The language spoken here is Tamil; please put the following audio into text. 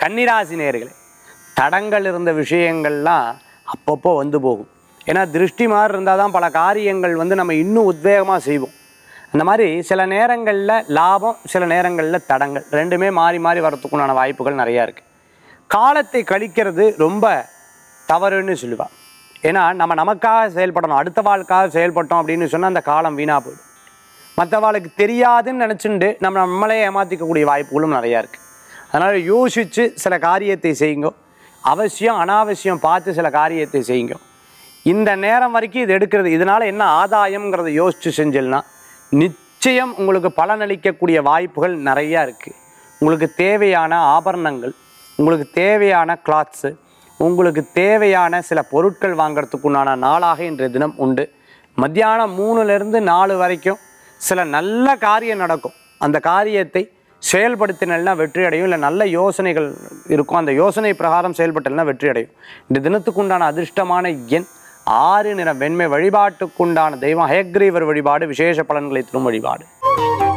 கன்னிராசி நேர்களே தடங்கள் இருந்த விஷயங்கள்லாம் அப்பப்போ வந்து போகும் ஏன்னா திருஷ்டி மாதிரி இருந்தால் தான் பல காரியங்கள் வந்து நம்ம இன்னும் உத்வேகமாக செய்வோம் அந்த மாதிரி சில நேரங்களில் லாபம் சில நேரங்களில் தடங்கள் ரெண்டுமே மாறி மாறி வரத்துக்குண்டான வாய்ப்புகள் நிறையா இருக்குது காலத்தை கழிக்கிறது ரொம்ப தவறுன்னு சொல்லுவாள் ஏன்னா நம்ம நமக்காக செயல்படணும் அடுத்த வாழ்க்காக செயல்பட்டோம் அப்படின்னு சொன்னால் அந்த காலம் வீணாக போயிடும் மற்றவாளுக்கு தெரியாதுன்னு நினச்சிண்டு நம்ம நம்மளே ஏமாற்றிக்கக்கூடிய வாய்ப்புகளும் நிறையா இருக்குது அதனால் யோசித்து சில காரியத்தை செய்யுங்க அவசியம் அனாவசியம் பார்த்து சில காரியத்தை செய்யுங்க இந்த நேரம் வரைக்கும் இது எடுக்கிறது இதனால் என்ன ஆதாயம்ங்கிறத யோசித்து செஞ்சல்னா நிச்சயம் உங்களுக்கு பலனளிக்கக்கூடிய வாய்ப்புகள் நிறையா இருக்குது உங்களுக்கு தேவையான ஆபரணங்கள் உங்களுக்கு தேவையான கிளாத்ஸு உங்களுக்கு தேவையான சில பொருட்கள் வாங்குறதுக்குண்டான நாளாக இன்றைய தினம் உண்டு மத்தியானம் மூணுலேருந்து நாலு வரைக்கும் சில நல்ல காரியம் நடக்கும் அந்த காரியத்தை செயல்படுத்தினா வெற்றி அடையும் இல்லை நல்ல யோசனைகள் இருக்கும் அந்த யோசனை பிரகாரம் செயல்பட்டல்னா வெற்றி அடையும் இந்த தினத்துக்குண்டான அதிர்ஷ்டமான எண் ஆறு நிற வெண்மை வழிபாட்டுக்குண்டான தெய்வம் ஹயக்ரீவர் வழிபாடு விசேஷ பலன்களை தரும் வழிபாடு